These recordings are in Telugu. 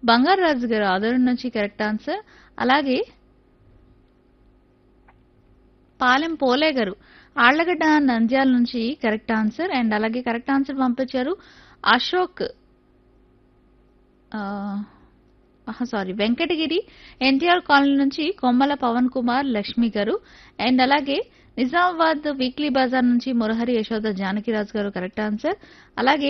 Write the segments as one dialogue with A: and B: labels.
A: బంగారాజు గారు ఆదరణ నుంచి కరెక్ట్ ఆన్సర్ అలాగే పాలెం పోలే గారు ఆళ్లగడ్డ నంద్యాల నుంచి కరెక్ట్ ఆన్సర్ అండ్ అలాగే కరెక్ట్ ఆన్సర్ పంపించారు అశోక్ సారీ వెంకటగిరి ఎన్టీఆర్ కాలనీ నుంచి కొమ్మల పవన్ కుమార్ లక్ష్మి గారు అండ్ అలాగే నిజామాబాద్ వీక్లీ బజార్ నుంచి మురహరి యశోద జానకిరాజు గారు కరెక్ట్ ఆన్సర్ అలాగే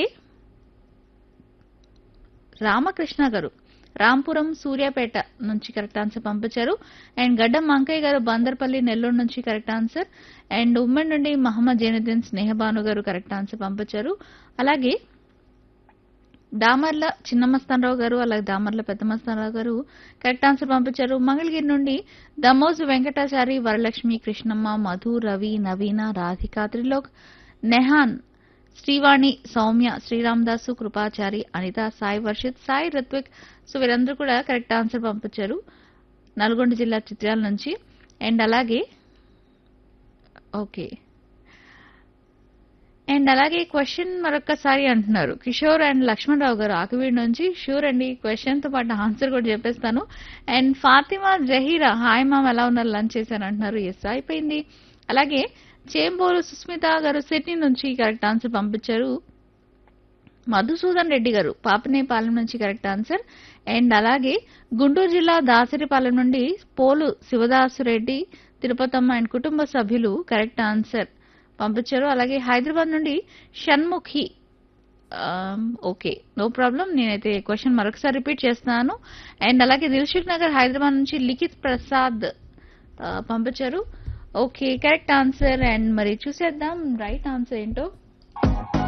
A: రామకృష్ణ గారు రాంపురం సూర్యాపేట నుంచి కరెక్ట్ ఆన్సర్ పంపించారు అండ్ గడ్డం మంకయ్య గారు బందర్పల్లి నెల్లూరు నుంచి కరెక్ట్ ఆన్సర్ అండ్ ఉమ్మడి నుండి మహమ్మద్ జైనుద్దీన్ స్నేహబాను గారు కరెక్ట్ ఆన్సర్ పంపించారు అలాగే దామర్ల చిన్నమస్తానరావు గారు అలాగే దామర్ల పెద్దమస్తానరావు గారు కరెక్ట్ ఆన్సర్ పంపించారు మంగళగిరి నుండి దమోజు వెంకటాచారి వరలక్ష్మి కృష్ణమ్మ మధు రవి నవీన రాధిక త్రిలోక్ నెహాన్ శ్రీవాణి సౌమ్య శ్రీరామదాసు కృపాచారి అనిత సాయి వర్షిత్ సాయి రిత్విక్ సో వీరందరూ కూడా కరెక్ట్ ఆన్సర్ పంపించారు నల్గొండ జిల్లా చిత్రాల నుంచి అండ్ అలాగే ఓకే అండ్ అలాగే క్వశ్చన్ మరొకసారి అంటున్నారు కిషోర్ అండ్ లక్ష్మణరావు గారు ఆకువీడి నుంచి షూర్ అండి క్వశ్చన్ తో పాటు ఆన్సర్ కూడా చెప్పేస్తాను and Fatima Zahira hi mom ఎలా ఉన్నారు లంచ్ చేశాను అంటున్నారు ఎస్ అయిపోయింది అలాగే చేంబోలు సుస్మిత గారు సిడ్నీ నుంచి కరెక్ట్ ఆన్సర్ పంపించారు మధుసూదన్ రెడ్డి గారు పాపనేపాలెం నుంచి కరెక్ట్ ఆన్సర్ అండ్ అలాగే గుంటూరు జిల్లా దాసరిపాలెం నుండి పోలు శివదాసు రెడ్డి తిరుపతమ్మ అండ్ కుటుంబ సభ్యులు కరెక్ట్ ఆన్సర్ పంపించారు అలాగే హైదరాబాద్ నుండి షణ్ముఖి ఓకే నో ప్రాబ్లం నేనైతే క్వశ్చన్ మరొకసారి రిపీట్ చేస్తున్నాను అండ్ అలాగే దిల్షుక్ నగర్ హైదరాబాద్ నుంచి లిఖిత్ ప్రసాద్ ఆ, పంపించారు ఓకే కరెక్ట్ ఆన్సర్ అండ్ మరి చూసేద్దాం రైట్ ఆన్సర్ ఏంటో